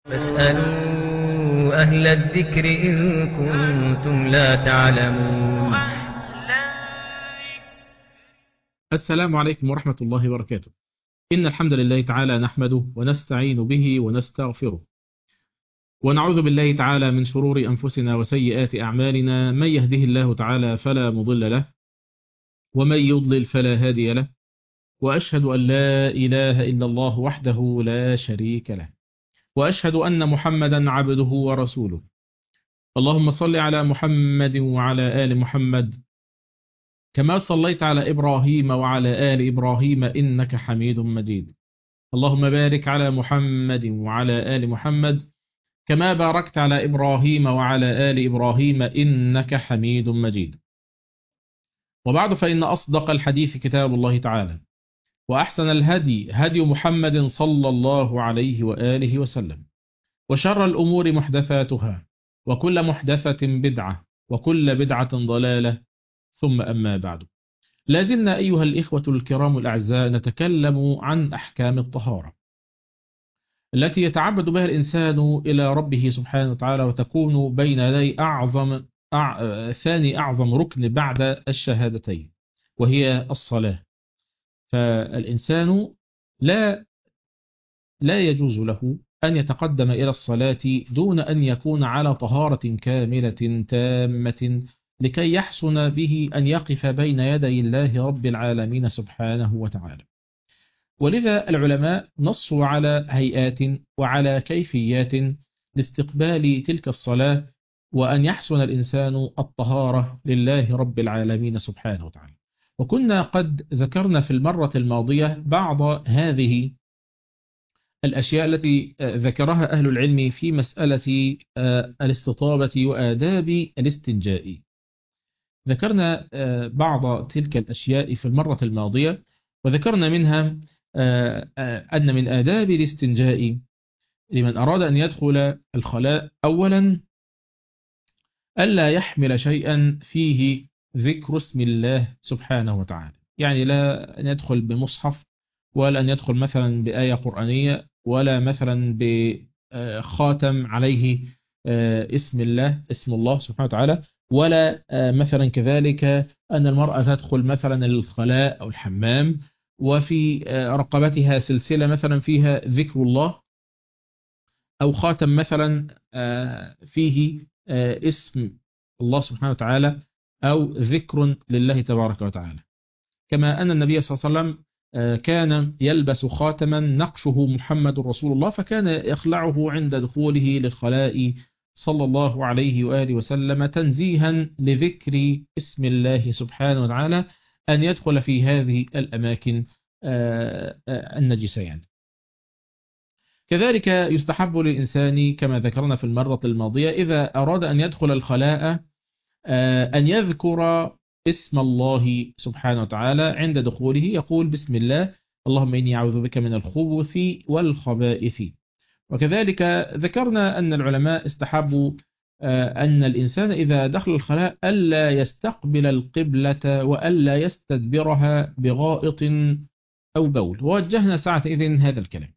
فاسألوا أهل الذكر إن كنتم لا تعلمون السلام عليكم ورحمة الله وبركاته إن الحمد لله تعالى نحمده ونستعين به ونستغفره ونعوذ بالله تعالى من شرور أنفسنا وسيئات أعمالنا من يهده الله تعالى فلا مضل له ومن يضلل فلا هادي له وأشهد أن لا إله إلا الله وحده لا شريك له وأشهد أن محمدا عبده ورسوله اللهم صل على محمد وعلى آل محمد كما صليت على إبراهيم وعلى آل إبراهيم إنك حميد مجيد اللهم بارك على محمد وعلى آل محمد كما باركت على إبراهيم وعلى آل إبراهيم إنك حميد مجيد وبعد فإن أصدق الحديث كتاب الله تعالى وأحسن الهدي هدي محمد صلى الله عليه وآله وسلم وشر الأمور محدثاتها وكل محدثة بدعة وكل بدعة ضلالة ثم أما بعد لازلنا أيها الإخوة الكرام الأعزاء نتكلم عن أحكام الطهارة التي يتعبد بها الإنسان إلى ربه سبحانه وتعالى وتكون بين يدي أعظم أع... ثاني أعظم ركن بعد الشهادتين وهي الصلاة فالإنسان لا لا يجوز له أن يتقدم إلى الصلاة دون أن يكون على طهارة كاملة تامة لكي يحسن به أن يقف بين يدي الله رب العالمين سبحانه وتعالى ولذا العلماء نصوا على هيئات وعلى كيفيات لاستقبال تلك الصلاة وأن يحسن الإنسان الطهارة لله رب العالمين سبحانه وتعالى وكنا قد ذكرنا في المرة الماضية بعض هذه الأشياء التي ذكرها أهل العلم في مسألة الاستطابة وآداب الاستنجاء ذكرنا بعض تلك الأشياء في المرة الماضية وذكرنا منها أن من آداب الاستنجاء لمن أراد أن يدخل الخلاء أولا ألا يحمل شيئا فيه ذكر اسم الله سبحانه وتعالى يعني لا أن يدخل بمصحف ولا أن يدخل مثلا بآية قرآنية ولا مثلا بخاتم عليه اسم الله اسم الله سبحانه وتعالى ولا مثلا كذلك أن المرأة تدخل مثلا الخلاء أو الحمام وفي رقبتها سلسلة مثلا فيها ذكر الله أو خاتم مثلا فيه اسم الله سبحانه وتعالى أو ذكر لله تبارك وتعالى كما أن النبي صلى الله عليه وسلم كان يلبس خاتما نقشه محمد رسول الله فكان يخلعه عند دخوله للخلاء صلى الله عليه وآله وسلم تنزيها لذكر اسم الله سبحانه وتعالى أن يدخل في هذه الأماكن النجسة يعني كذلك يستحب للإنسان كما ذكرنا في المرة الماضية إذا أراد أن يدخل الخلاء أن يذكر اسم الله سبحانه وتعالى عند دخوله يقول بسم الله اللهم إني أعوذ بك من الخبث والخبائث وكذلك ذكرنا أن العلماء استحبوا أن الإنسان إذا دخل الخلاء ألا يستقبل القبلة وألا يستدبرها بغائط أو بول ووجهنا ساعة إذن هذا الكلام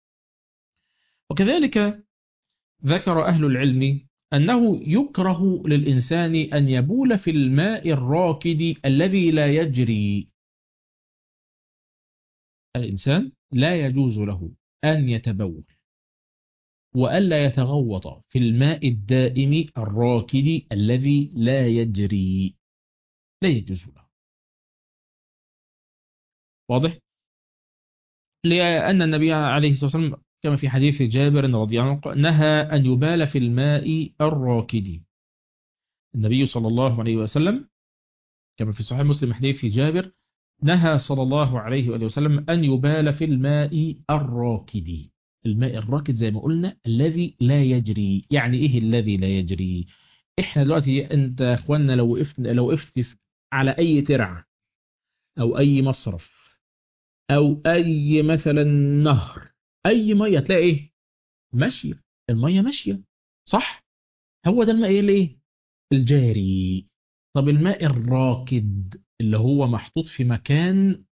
وكذلك ذكر أهل العلم أنه يكره للإنسان أن يبول في الماء الراكد الذي لا يجري الإنسان لا يجوز له أن يتبول وألا يتغوط في الماء الدائم الراكد الذي لا يجري لا يجوز له واضح؟ لأن النبي عليه الصلاة والسلام كما في حديث جابر رضي الله عنه نهى أن يبال في الماء الراكد النبي صلى الله عليه وسلم كما في صحيح مسلم حديث جابر نهى صلى الله عليه وآله وسلم أن يبال في الماء الراكد الماء الراكد زي ما قلنا الذي لا يجري يعني إيه الذي لا يجري إحنا دلوقتي أنت يا أخوانا لو وقفت لو وقفت على أي ترعة أو أي مصرف أو أي مثلا نهر أي مية تلاقي إيه ماشية المية ماشية صح هو ده الماء اللي إيه الجاري طب الماء الراكد اللي هو محطوط في مكان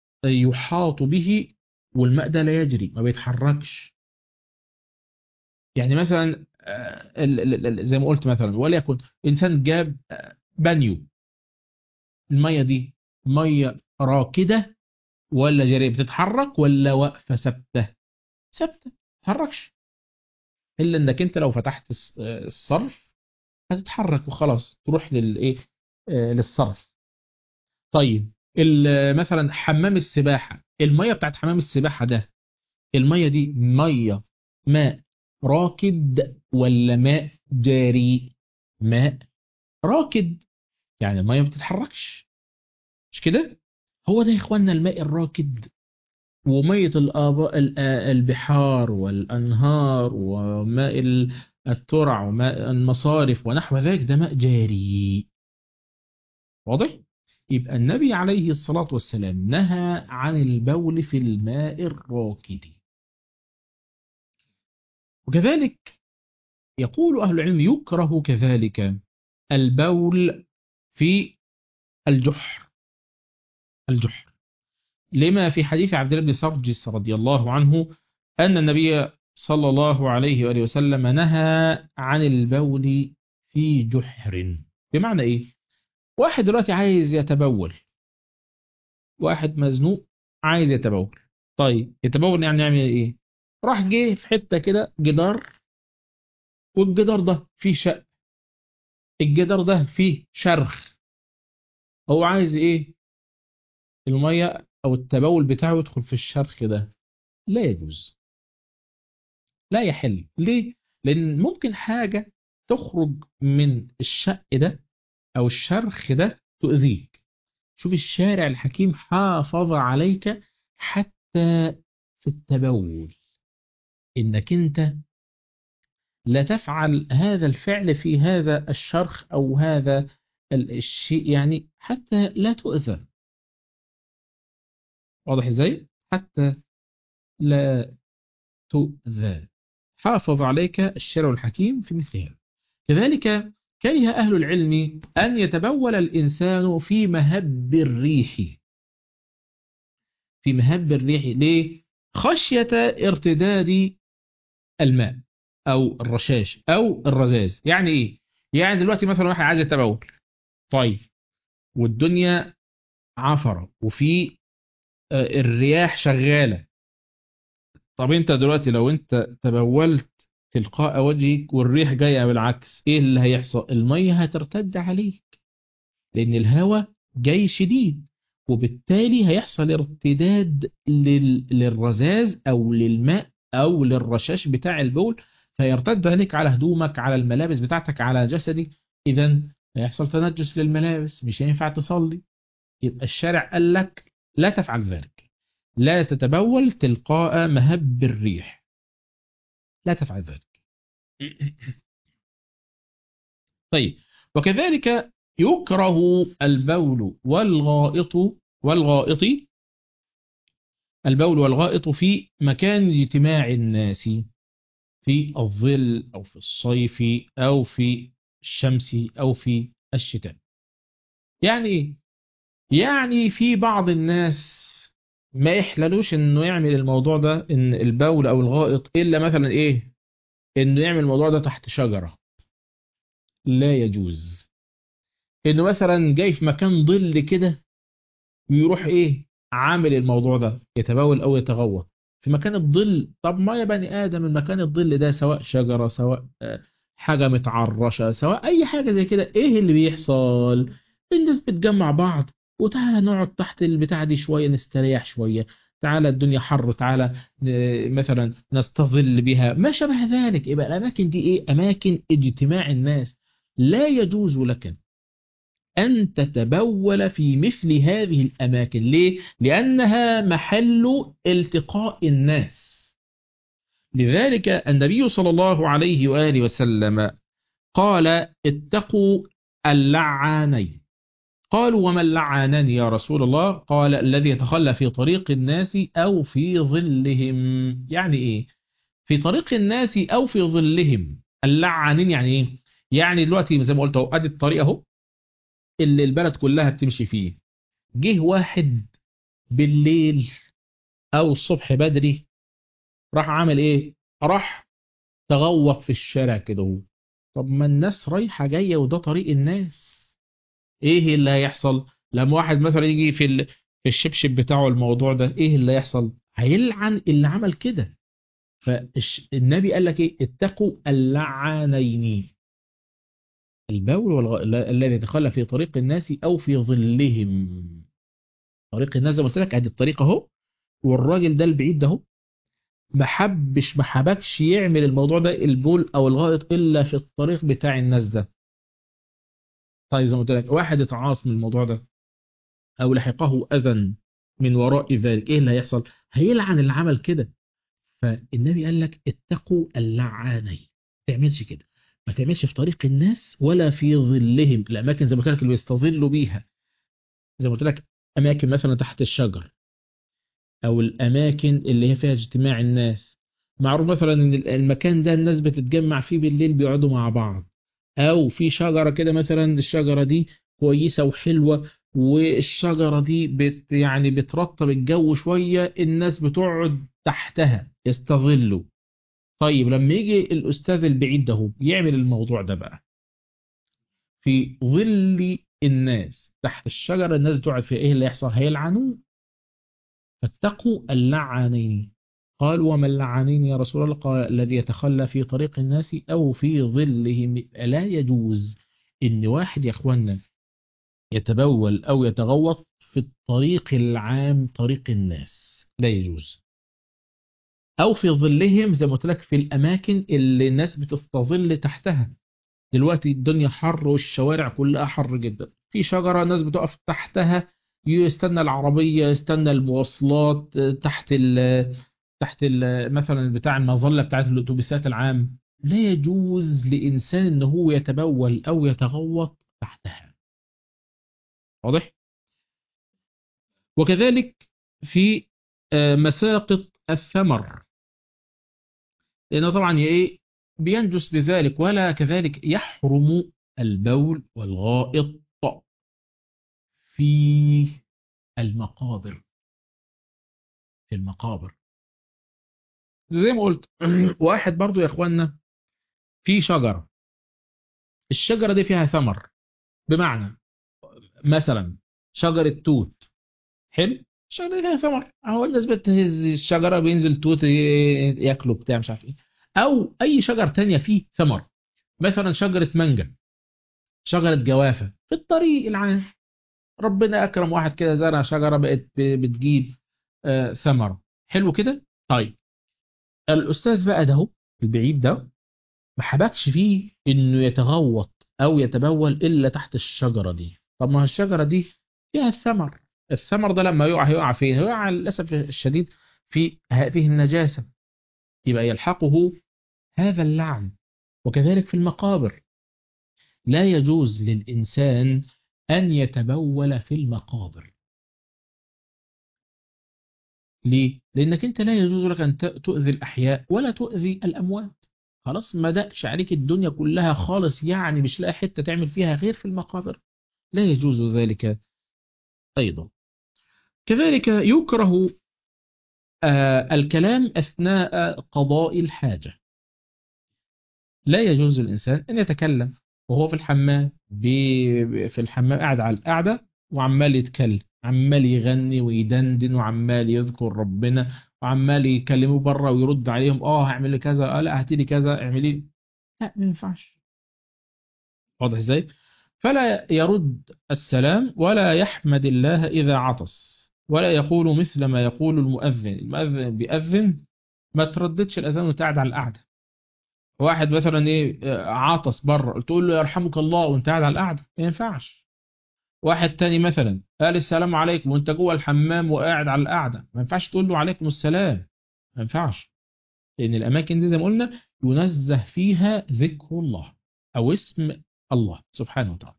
يحاط به والماء ده لا يجري ما بيتحركش يعني مثلا آه، ال- ال- ال- زي ما قلت مثلا وليكن إنسان جاب آه، بانيو المية دي مية راكدة ولا جارية بتتحرك ولا واقفة ثابتة ثابتة ما تتحركش إلا إنك أنت لو فتحت الص- آه، الصرف هتتحرك وخلاص تروح للإيه آه، للصرف طيب ال- مثلا حمام السباحة المية بتاعت حمام السباحة ده المية دي مية ماء راكد ولا ماء جاري ماء راكد يعني المية ما بتتحركش مش كده هو ده يا اخوانا الماء الراكد ومية الآباء ال- آه، البحار والأنهار وماء ال- الترع وماء المصارف ونحو ذلك ده ماء جاري واضح؟ يبقى النبي عليه الصلاة والسلام نهى عن البول في الماء الراكد وكذلك يقول أهل العلم يكره كذلك البول في الجحر الجحر لما في حديث عبد الله بن سرجس رضي الله عنه أن النبي صلى الله عليه وآله وسلم نهى عن البول في جحر بمعنى إيه؟ واحد دلوقتي عايز يتبول واحد مزنوق عايز يتبول طيب يتبول يعني يعمل إيه؟ راح جه في حتة كده جدار والجدار ده فيه شق الجدار ده فيه شرخ هو عايز ايه المية او التبول بتاعه يدخل في الشرخ ده لا يجوز لا يحل ليه لان ممكن حاجة تخرج من الشق ده او الشرخ ده تؤذيك شوف الشارع الحكيم حافظ عليك حتى في التبول انك انت لا تفعل هذا الفعل في هذا الشرخ أو هذا ال- الشيء يعني حتى لا تؤذى واضح ازاي؟ حتى لا تؤذى حافظ عليك الشرع الحكيم في مثل هذا كذلك كره أهل العلم أن يتبول الإنسان في مهب الريح في مهب الريح ليه؟ خشية ارتداد الماء او الرشاش او الرذاذ يعني ايه يعني دلوقتي مثلا واحد عايز يتبول طيب والدنيا عفرة وفي آه، الرياح شغالة طب انت دلوقتي لو انت تبولت تلقاء وجهك والريح جاية بالعكس ايه اللي هيحصل المية هترتد عليك لان الهواء جاي شديد وبالتالي هيحصل ارتداد لل... للرذاذ او للماء او للرشاش بتاع البول فيرتد عليك على هدومك على الملابس بتاعتك على جسدك اذا هيحصل تنجس للملابس مش هينفع تصلي يبقى الشارع قال لك لا تفعل ذلك لا تتبول تلقاء مهب الريح لا تفعل ذلك طيب وكذلك يكره البول والغائط والغائط البول والغائط في مكان اجتماع الناس في الظل أو في الصيف أو في الشمس أو في الشتاء يعني إيه؟ يعني في بعض الناس ما يحللوش انه يعمل الموضوع ده ان البول او الغائط الا مثلا ايه انه يعمل الموضوع ده تحت شجرة لا يجوز انه مثلا جاي في مكان ظل كده ويروح ايه عامل الموضوع ده يتبول او يتغوط في مكان الظل طب ما يا بني ادم المكان الظل ده سواء شجرة سواء آه، حاجة متعرشة سواء اي حاجة زي كده ايه اللي بيحصل الناس بتجمع بعض وتعالى نقعد تحت البتاع دي شوية نستريح شوية تعالى الدنيا حر تعالى ن- مثلا نستظل بها ما شابه ذلك يبقى الأماكن دي إيه أماكن اجتماع الناس لا يجوز لك أن تتبول في مثل هذه الأماكن ليه؟ لأنها محل التقاء الناس لذلك النبي صلى الله عليه وآله وسلم قال اتقوا اللعانين قالوا وما اللعانان يا رسول الله قال الذي يتخلى في طريق الناس أو في ظلهم يعني إيه في طريق الناس أو في ظلهم اللعانين يعني إيه يعني دلوقتي زي ما قلت اهو ادي الطريق اهو اللي البلد كلها بتمشي فيه جه واحد بالليل او الصبح بدري راح عامل ايه راح تغوط في الشارع كده هو طب ما الناس رايحة جاية وده طريق الناس ايه اللي هيحصل لما واحد مثلا يجي في ال... في الشبشب بتاعه الموضوع ده ايه اللي هيحصل هيلعن اللي عمل كده فالنبي قال لك ايه اتقوا اللعانين البول والغ... الذي يتخلى في طريق الناس او في ظلهم طريق الناس زي ما قلت لك ادي الطريق اهو والراجل ده البعيد ده اهو ما حبش ما حبكش يعمل الموضوع ده البول او الغائط الا في الطريق بتاع الناس ده طيب زي ما قلت لك واحد اتعاص من الموضوع ده او لحقه اذى من وراء ذلك ايه اللي هيحصل هيلعن اللي عمل كده فالنبي قال لك اتقوا اللعانين ما تعملش كده ما تعملش في طريق الناس ولا في ظلهم الاماكن زي ما قلت لك اللي بيستظلوا بيها زي ما قلت لك اماكن مثلا تحت الشجر او الاماكن اللي هي فيها اجتماع الناس معروف مثلا ان المكان ده الناس بتتجمع فيه بالليل بيقعدوا مع بعض او في شجرة كده مثلا الشجرة دي كويسة وحلوة والشجرة دي بت يعني بترطب الجو شوية الناس بتقعد تحتها يستظلوا طيب لما يجي الأستاذ البعيد ده يعمل الموضوع ده بقى في ظل الناس تحت الشجرة الناس بتقعد فيها ايه اللي يحصل هيلعنوه فاتقوا اللعانين قال وما اللعانين يا رسول الله قال الذي يتخلى في طريق الناس أو في ظلهم لا يجوز إن واحد يا أخوانا يتبول أو يتغوط في الطريق العام طريق الناس لا يجوز أو في ظلهم زي ما قلت لك في الأماكن اللي الناس بتستظل تحتها دلوقتي الدنيا حر والشوارع كلها حر جدا في شجرة الناس بتقف تحتها يستنى العربية يستنى المواصلات تحت ال تحت ال مثلا بتاع المظلة بتاعت الأتوبيسات العام لا يجوز لإنسان إن هو يتبول أو يتغوط تحتها واضح؟ وكذلك في مساقط الثمر لأنه طبعا إيه بينجس بذلك ولا كذلك يحرم البول والغائط في المقابر في المقابر زي ما قلت واحد برضو يا اخوانا في شجرة الشجرة دي فيها ثمر بمعنى مثلا شجرة توت حلو الشجرة دي فيها ثمر هو الناس بتهز الشجرة بينزل توت ياكله بتاع مش عارف ايه او اي شجر تانية فيه ثمر مثلا شجرة مانجا شجرة جوافة في الطريق العام ربنا اكرم واحد كده زرع شجرة بقت بتجيب آه ثمرة حلو كده طيب الأستاذ بقى ده البعيد ده ما حبكش فيه إنه يتغوط أو يتبول إلا تحت الشجرة دي طب ما الشجرة دي فيها الثمر الثمر ده لما يقع هيقع فين هيقع للأسف الشديد في هذه النجاسة يبقى يلحقه هذا اللعن وكذلك في المقابر لا يجوز للإنسان أن يتبول في المقابر ليه؟ لأنك أنت لا يجوز لك أن تؤذي الأحياء ولا تؤذي الأموات خلاص ما دقش عليك الدنيا كلها خالص يعني مش لاقي حتة تعمل فيها غير في المقابر لا يجوز ذلك أيضا كذلك يكره آه الكلام أثناء قضاء الحاجة لا يجوز للإنسان أن يتكلم وهو في الحمام في الحمام قاعد على القعدة وعمال يتكلم عمال يغني ويدندن وعمال يذكر ربنا وعمال يكلموا بره ويرد عليهم اه هعمل لي كذا اه لا هاتي لي كذا اعملي لي لا ما ينفعش واضح ازاي فلا يرد السلام ولا يحمد الله اذا عطس ولا يقول مثل ما يقول المؤذن المؤذن بيأذن ما ترددش الاذان وانت قاعد على القعده واحد مثلا ايه عطس بره تقول له يرحمك الله وانت قاعد على القعده ما ينفعش واحد تاني مثلا قال السلام عليكم وانت جوه الحمام وقاعد على القعده ما ينفعش تقول له عليكم السلام ما ينفعش لان الاماكن دي زي ما قلنا ينزه فيها ذكر الله او اسم الله سبحانه وتعالى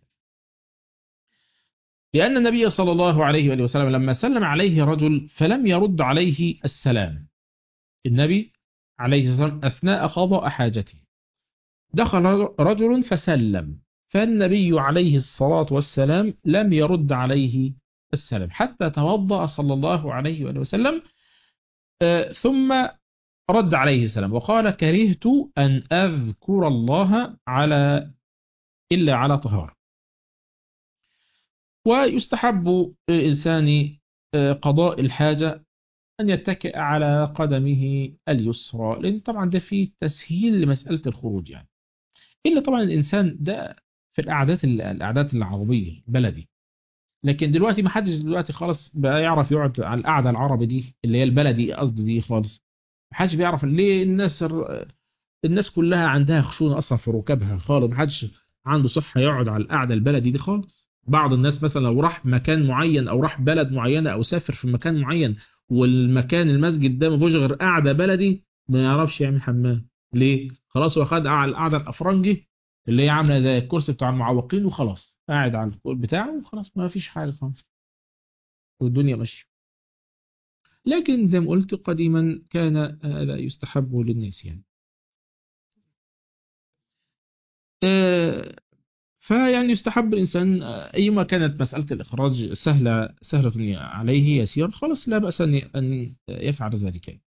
لان النبي صلى الله عليه واله وسلم لما سلم عليه رجل فلم يرد عليه السلام النبي عليه الصلاه والسلام اثناء قضاء حاجته دخل رجل فسلم فالنبي عليه الصلاة والسلام لم يرد عليه السلام حتى توضأ صلى الله عليه وسلم ثم رد عليه السلام وقال كرهت أن أذكر الله على إلا على طهارة ويستحب الإنسان قضاء الحاجة أن يتكئ على قدمه اليسرى لأن طبعا ده فيه تسهيل لمسألة الخروج يعني إلا طبعا الإنسان ده في الأعداد الأعداد العربية بلدي لكن دلوقتي ما حدش دلوقتي خالص بقى يعرف يقعد على القعدة العربي دي اللي هي البلدي قصدي دي خالص ما حدش بيعرف ليه الناس الناس كلها عندها خشونة أصلا في ركابها خالص ما حدش عنده صحة يقعد على القعدة البلدي دي خالص بعض الناس مثلا لو راح مكان معين أو راح بلد معينة أو سافر في مكان معين والمكان المسجد ده ما فيهوش غير قعدة بلدي ما يعرفش يعمل حمام ليه؟ خلاص هو خد على القعدة الأفرنجي اللي هي عاملة زي الكرسي بتاع المعوقين وخلاص قاعد على الكول بتاعه وخلاص ما فيش حاجة خالص والدنيا ماشية لكن زي ما قلت قديما كان هذا يستحب للناس يعني فيعني يستحب الإنسان أيما كانت مسألة الإخراج سهلة سهلة عليه يسير خلاص لا بأس أن يفعل ذلك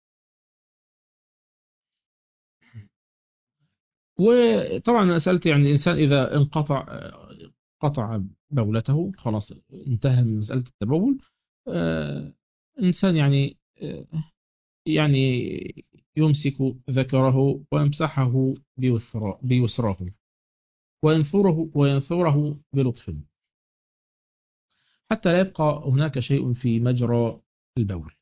وطبعا مسألة يعني الإنسان إذا انقطع قطع بولته خلاص انتهى من مسألة التبول إنسان يعني يعني يمسك ذكره ويمسحه بيسراه وينثره وينثره بلطف حتى لا يبقى هناك شيء في مجرى البول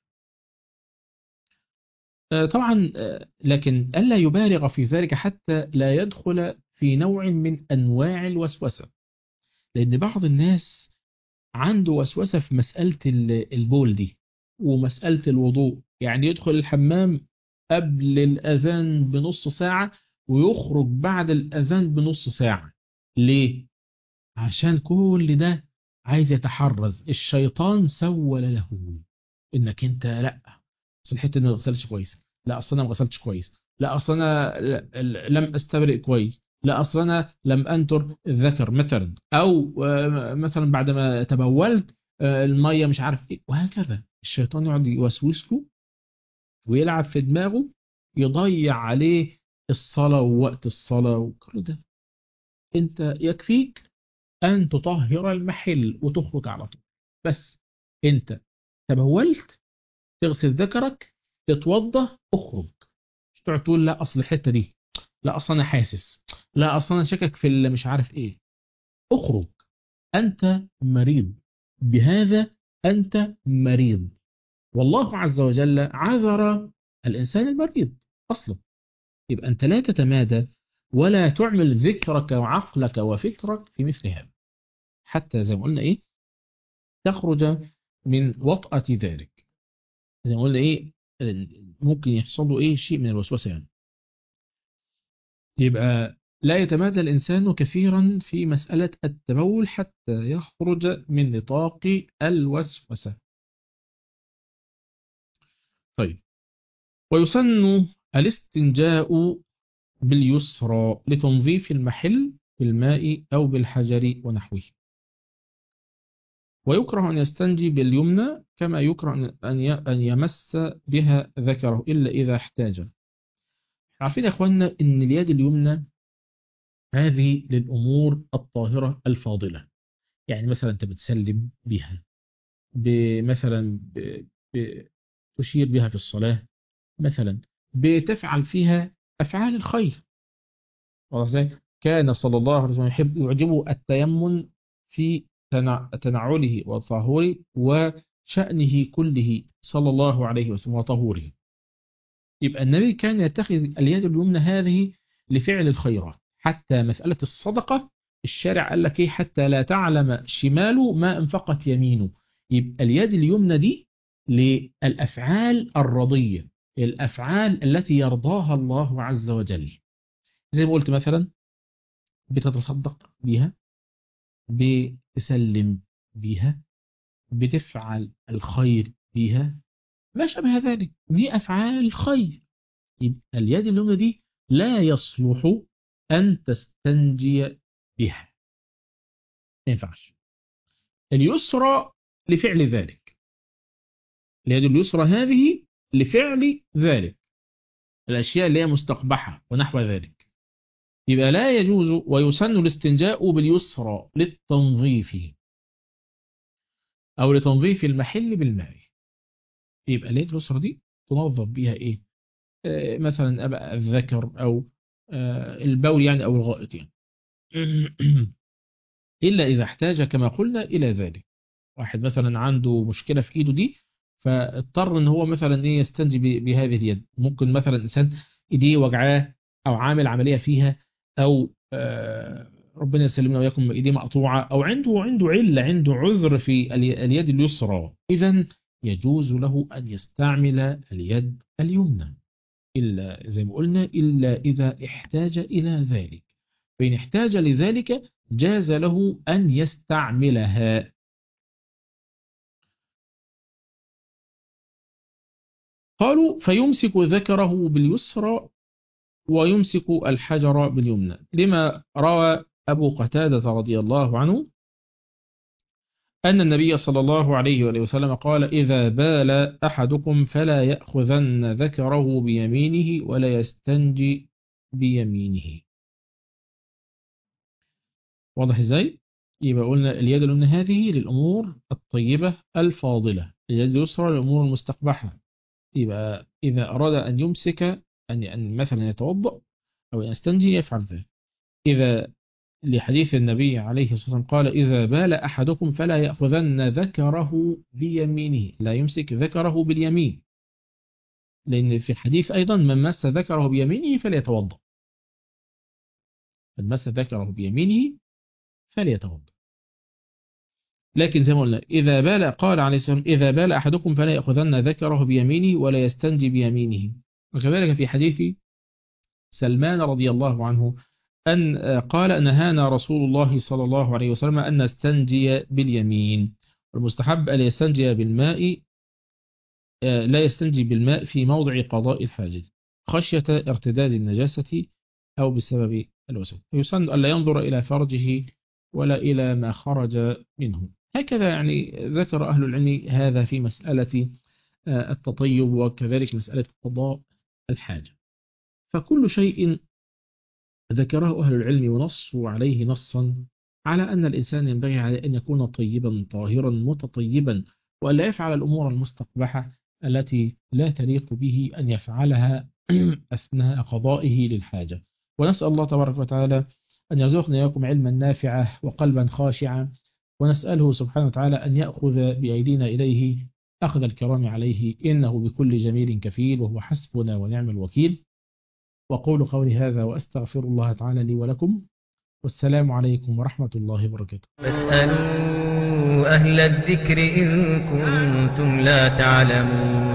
طبعا لكن ألا يبالغ في ذلك حتى لا يدخل في نوع من أنواع الوسوسة لأن بعض الناس عنده وسوسة في مسألة البول دي ومسألة الوضوء يعني يدخل الحمام قبل الأذان بنص ساعة ويخرج بعد الأذان بنص ساعة ليه؟ عشان كل ده عايز يتحرز الشيطان سول له انك انت لا اصل الحته دي ما غسلتش كويس لا اصل انا ما غسلتش كويس لا اصل انا لم استبرئ كويس لا اصل انا لم انتر الذكر مثلا او مثلا بعد ما تبولت الميه مش عارف ايه وهكذا الشيطان يقعد يوسوس له ويلعب في دماغه يضيع عليه الصلاة ووقت الصلاة وكل ده انت يكفيك ان تطهر المحل وتخرج على طول بس انت تبولت تغسل ذكرك تتوضى اخرج مش تقعد تقول لا اصل الحته دي لا اصل انا حاسس لا اصل انا شاكك في اللي مش عارف ايه اخرج انت مريض بهذا انت مريض والله عز وجل عذر الانسان المريض اصلا يبقى انت لا تتمادى ولا تعمل ذكرك وعقلك وفكرك في مثل هذا حتى زي ما قلنا ايه تخرج من وطأة ذلك زي ما قلنا ايه ممكن يحصل له ايه شيء من الوسوسة يعني يبقى لا يتمادى الإنسان كثيرا في مسألة التبول حتى يخرج من نطاق الوسوسة طيب ويسن الاستنجاء باليسرى لتنظيف المحل بالماء أو بالحجر ونحوه ويكره أن يستنجي باليمنى كما يكره أن يمس بها ذكره إلا إذا احتاج عارفين يا أخوانا أن اليد اليمنى هذه للأمور الطاهرة الفاضلة يعني مثلا أنت بتسلم بها مثلا تشير بها في الصلاة مثلا بتفعل فيها أفعال الخير كان صلى الله عليه وسلم يحب يعجبه التيمن في تنعله وطهوره وشأنه كله صلى الله عليه وسلم وطهوره يبقى النبي كان يتخذ اليد اليمنى هذه لفعل الخيرات حتى مسألة الصدقة الشارع قال لك ايه حتى لا تعلم شماله ما انفقت يمينه يبقى اليد اليمنى دي للأفعال الرضية الأفعال التي يرضاها الله عز وجل زي ما قلت مثلا بتتصدق بها بتسلم بها بتفعل الخير بها ما شابه ذلك دي أفعال الخير يبقى اليد اليمنى دي لا يصلح أن تستنجي بها ما ينفعش اليسرى لفعل ذلك اليد اليسرى هذه لفعل ذلك الأشياء اللي هي مستقبحة ونحو ذلك يبقى لا يجوز ويسن الاستنجاء باليسرى للتنظيف أو لتنظيف المحل بالماء يبقى اليد اليسرى دي تنظف بيها إيه آه مثلا أبقى الذكر أو آه البول يعني أو الغائط يعني إلا إذا احتاج كما قلنا إلى ذلك واحد مثلا عنده مشكلة في إيده دي فاضطر ان هو مثلا ايه يستنجي بهذه اليد ممكن مثلا انسان ايديه وجعاه او عامل عمليه فيها او آه ربنا يسلمنا وياكم ايديه مقطوعه او عنده عنده عله عنده عذر في اليد اليسرى اذا يجوز له ان يستعمل اليد اليمنى الا زي ما قلنا الا اذا احتاج الى ذلك فان احتاج لذلك جاز له ان يستعملها قالوا فيمسك ذكره باليسرى ويمسك الحجر باليمنى لما روى أبو قتادة رضي الله عنه أن النبي صلى الله عليه وآله وسلم قال إذا بال أحدكم فلا يأخذن ذكره بيمينه ولا يستنجي بيمينه واضح إزاي؟ يبقى قلنا اليد اليمنى هذه للأمور الطيبة الفاضلة اليد اليسرى للأمور المستقبحة يبقى إذا أراد أن يمسك أن أن مثلا يتوضأ أو يستنجي يفعل ذلك إذا لحديث النبي عليه الصلاة والسلام قال إذا بال أحدكم فلا يأخذن ذكره بيمينه لا يمسك ذكره باليمين لأن في الحديث أيضا من مس ذكره بيمينه فليتوضأ من مس ذكره بيمينه فليتوضأ لكن زي ما قلنا إذا بال قال عليه السلام إذا بال أحدكم فلا يأخذن ذكره بيمينه ولا يستنجي بيمينه وكذلك في حديث سلمان رضي الله عنه أن قال نهانا رسول الله صلى الله عليه وسلم أن نستنجي باليمين والمستحب أن يستنجي بالماء لا يستنجي بالماء في موضع قضاء الحاجة خشية ارتداد النجاسة أو بسبب الوسوس يسن ألا ينظر إلى فرجه ولا إلى ما خرج منه هكذا يعني ذكر أهل العلم هذا في مسألة التطيب وكذلك مسألة قضاء الحاجة فكل شيء ذكره أهل العلم ونصوا عليه نصا على أن الإنسان ينبغي عليه أن يكون طيبا طاهرا متطيبا وألا يفعل الأمور المستقبحة التي لا تليق به أن يفعلها أثناء قضائه للحاجة ونسأل الله تبارك وتعالى أن يرزقنا إياكم علما نافعا وقلبا خاشعا ونسأله سبحانه وتعالى أن يأخذ بأيدينا إليه أخذ الكرام عليه إنه بكل جميل كفيل وهو حسبنا ونعم الوكيل وقول قولي هذا وأستغفر الله تعالى لي ولكم والسلام عليكم ورحمة الله وبركاته فاسألوا أهل الذكر إن كنتم لا تعلمون